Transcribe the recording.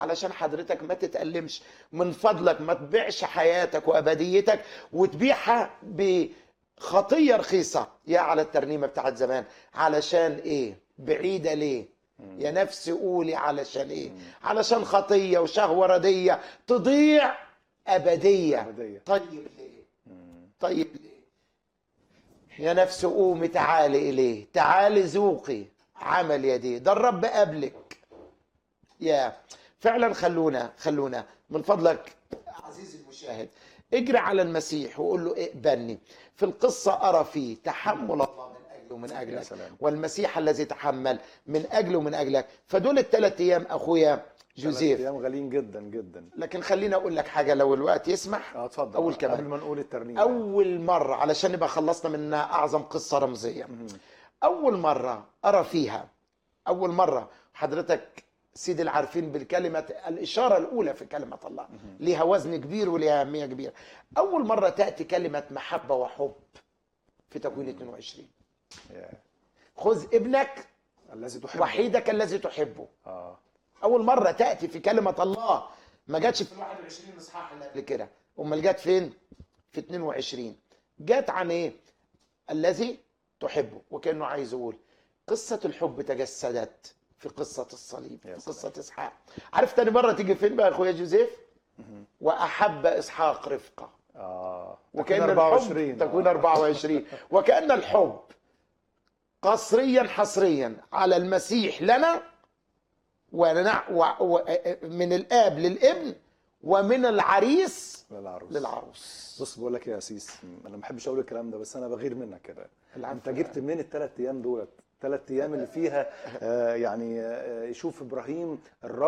علشان حضرتك ما تتألمش من فضلك ما تبيعش حياتك وأبديتك وتبيعها بخطية رخيصة يا على الترنيمة بتاعت زمان علشان إيه بعيدة ليه يا نفس قولي علشان إيه علشان خطية وشهوة ردية تضيع أبدية أبدية. طيب ليه طيب ليه يا نفس قومي تعالي إليه تعالي ذوقي عمل يديه ده الرب قبلك يا فعلا خلونا خلونا من فضلك عزيزي المشاهد اجري على المسيح وقول له اقبلني في القصة أرى فيه تحمل الله من أجله ومن يا أجلك سلام. والمسيح الذي تحمل من أجله ومن أجلك فدول الثلاث أيام أخويا ثلاث جوزيف ايام غاليين جدا جدا لكن خليني أقول لك حاجة لو الوقت يسمح اه اتفضل أول كمان. قبل ما نقول الترنيمه أول مرة علشان نبقى خلصنا منها أعظم قصة رمزية أول مرة أرى فيها أول مرة حضرتك سيدي العارفين بالكلمة الإشارة الأولى في كلمة الله ليها وزن كبير وليها أهمية كبيرة أول مرة تأتي كلمة محبة وحب في تكوين 22 يا. خذ ابنك الذي تحب وحيدك الذي تحبه اه أول مرة تأتي في كلمة الله ما جاتش في ال 21 إصحاح اللي قبل كده أمال جت فين؟ في 22 جت عن إيه؟ الذي تحبه وكأنه عايز يقول قصة الحب تجسدت في قصة الصليب يا في سلام. قصة إسحاق عارف تاني مرة تيجي فين بقى يا أخويا جوزيف؟ وأحب إسحاق رفقة اه وكأن 24 الحب تكون 24 وكأن الحب قصريا حصريا على المسيح لنا ونع... و... و... من الآب للابن ومن العريس للعروس للعروس بص بقول لك يا اسيس انا ما بحبش اقول الكلام ده بس انا بغير منك كده العفو انت جبت منين الثلاث ايام دولت الثلاث ايام اللي فيها آه يعني آه يشوف ابراهيم الرب